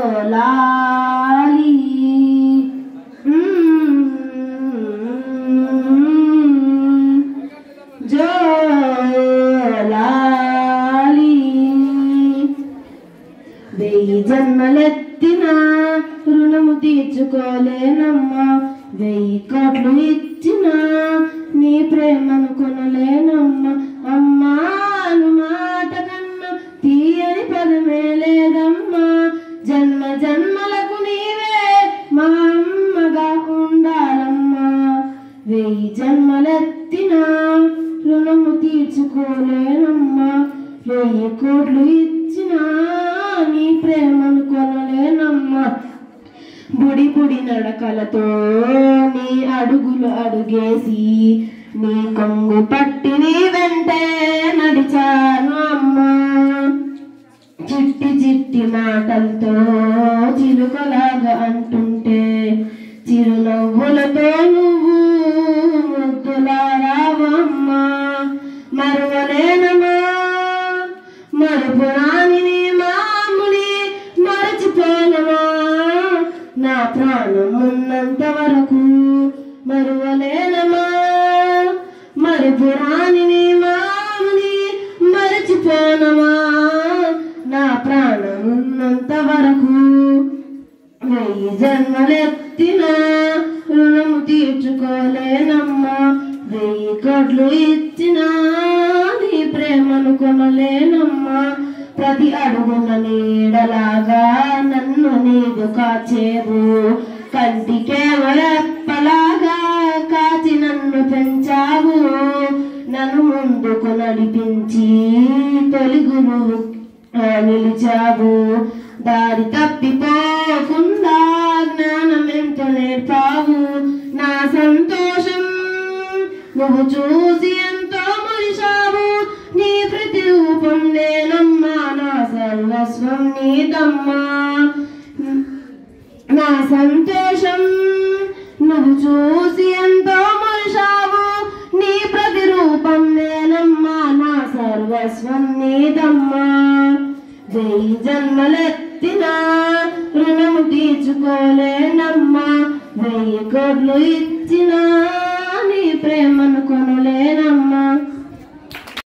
లాలి మ్మ్. జో లాలి వెయ్యి జన్మలెత్తిన రుణము తీర్చుకోలేనమ్మా వెయ్యి కోట్లు ఇచ్చిన నీ ప్రేమను కొనలేనమ్మా అమ్మా అను మాట కన్నా తీయని పదమే లేదమ్మా జన్మ జన్మలకు నీవే మా అమ్మగా ఉండాలమ్మా వెయ్యి జన్మలెత్తిన రుణము తీర్చుకోలేనమ్మా వెయ్యి కోట్లు ఇచ్చినా నీ ప్రేమను కొనలేనమ్మా బుడి బుడి నడకలతో నీ అడుగులు అడుగేసి నీ కొంగు పట్టి నీ వెంటే నడిచాను అమ్మా చిట్టి చిట్టి మాటలతో చిలుకలాగా అంటుంటే చిరునవ్వులతో నువ్వు ముద్దులారావమ్మా మరువలేనమా మరుపురాని నీ మాముని మరచిపోనమా నా ప్రాణం ఉన్నంత వరకు మరువలేనమా మరుపురాని నీ మాముని మరచిపోనమా నా ప్రాణం ఉన్నంత వరకు వెయ్యి జన్మలెత్తిన రుణము తీర్చుకోలేనమ్మా వెయ్యి కోట్లు ఇచ్చిన నీ ప్రేమను కొనలేనమ్మా ప్రతి అడుగున నీడలాగా నన్ను నీవు కాచేవు కంటికేమో రెప్పలాగా కాచి నన్ను పెంచావు నన్ను ముందుకు నడిపించి తొలి గురువు ఆ నిలిచావు దారి తప్పిపోకుండా జ్ఞానం ఎంతో నేర్పావు నా సంతోషం నువ్వు చూసి ఎంతో మురిశావు నీ ప్రతిరూపం నేనమ్మా నా సర్వస్వం నీదమ్మా నా సంతోషం నువ్వు చూసి ఎంతో మురిశావు నీ ప్రతిరూపం నేనమ్మా నా సర్వస్వం నీదమ్మా వెయ్యి జన్మలెత్తిన రుణము తీర్చుకోలేనమ్మా వెయ్యి కోట్లు ఇచ్చిన నీ ప్రేమను కొనలేనమ్మా